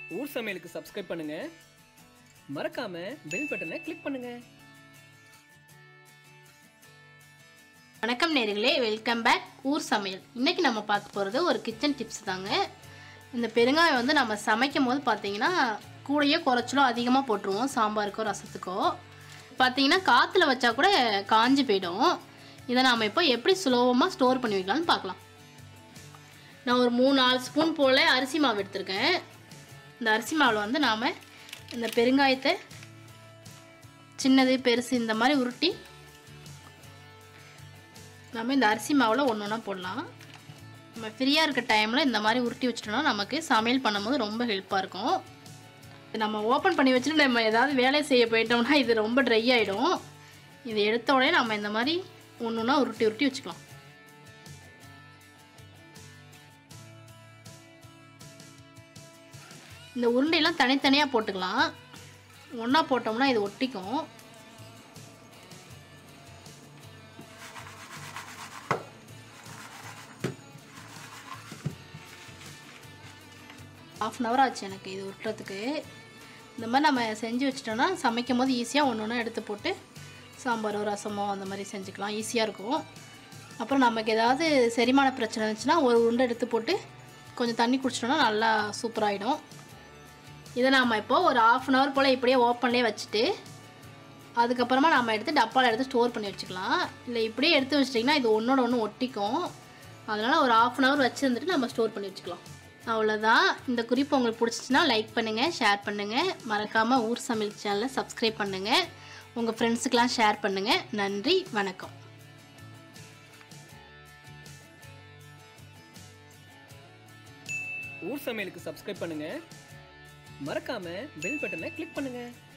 ஊர் சமையலுக்கு சப்ஸ்கிரைப் பண்ணுங்க மறக்காம பெல் பட்டனை கிளிக் பண்ணுங்க வணக்கம் நேர்களே வெல்கம் பேக் ஊர் சமையல் இன்னைக்கு நம்ம பார்க்க போகிறது ஒரு கிச்சன் டிப்ஸ் தாங்க இந்த பெருங்காயம் வந்து நம்ம சமைக்கும் போது பார்த்தீங்கன்னா கூடயோ குறைச்சலோ அதிகமாக போட்டுருவோம் சாம்பாருக்கோ ரசத்துக்கோ பார்த்தீங்கன்னா காற்றுல வச்சா கூட காஞ்சி போயிடும் இதை நாம் இப்போ எப்படி சுலபமாக ஸ்டோர் பண்ணி வைக்கலாம்னு பார்க்கலாம் நான் ஒரு மூணு நாலு ஸ்பூன் போல் அரிசி மாவு எடுத்திருக்கேன் இந்த அரிசி மாவில் வந்து நாம் இந்த பெருங்காயத்தை சின்னது பெருசு இந்த மாதிரி உருட்டி நம்ம இந்த அரிசி மாவில் ஒன்று ஒன்றா போடலாம் நம்ம ஃப்ரீயாக இருக்க டைமில் இந்த மாதிரி உருட்டி வச்சிட்டோம்னா நமக்கு சமையல் பண்ணும்போது ரொம்ப ஹெல்ப்பாக இருக்கும் இது நம்ம ஓப்பன் பண்ணி வச்சுட்டு நம்ம ஏதாவது வேலை செய்ய போயிட்டோம்னா இது ரொம்ப ட்ரை ஆகிடும் இது எடுத்த உடனே நம்ம இந்த மாதிரி ஒன்று ஒன்றா உருட்டி உருட்டி வச்சுக்கலாம் இந்த உருண்டையெல்லாம் தனித்தனியாக போட்டுக்கலாம் ஒன்றா போட்டோம்னா இது ஒட்டிக்கும் ஆஃப் அன் ஹவர் ஆச்சு எனக்கு இது உருட்டுறதுக்கு இந்த மாதிரி நம்ம செஞ்சு வச்சிட்டோம்னா சமைக்கும் போது ஈஸியாக ஒன்று ஒன்றா எடுத்து போட்டு சாம்பாரோ ரசமோ அந்த மாதிரி செஞ்சுக்கலாம் ஈஸியாக இருக்கும் அப்புறம் நமக்கு ஏதாவது செரிமான பிரச்சனை இருந்துச்சுன்னா ஒரு உருண்டை எடுத்து போட்டு கொஞ்சம் தண்ணி குடிச்சிட்டோம்னா நல்லா சூப்பராகிடும் இதை நாம் இப்போது ஒரு ஆஃப் அன் ஹவர் போல் இப்படியே ஓப்பன்லேயே வச்சுட்டு அதுக்கப்புறமா நம்ம எடுத்து டப்பாவில் எடுத்து ஸ்டோர் பண்ணி வச்சுக்கலாம் இல்லை இப்படியே எடுத்து வச்சிட்டிங்கன்னா இது ஒன்றோட ஒன்று ஒட்டிக்கும் அதனால் ஒரு ஆஃப் அன் ஹவர் வச்சுருந்துட்டு நம்ம ஸ்டோர் பண்ணி வச்சுக்கலாம் அவ்வளோதான் இந்த குறிப்பு உங்களுக்கு பிடிச்சிச்சின்னா லைக் பண்ணுங்கள் ஷேர் பண்ணுங்கள் மறக்காமல் ஊர் சமையல் சேனலை சப்ஸ்கிரைப் பண்ணுங்கள் உங்கள் ஃப்ரெண்ட்ஸுக்கெலாம் ஷேர் பண்ணுங்கள் நன்றி வணக்கம் ஊர் சமையலுக்கு சப்ஸ்கிரைப் பண்ணுங்க மறக்காம பெல் பட்டனை கிளிக் பண்ணுங்க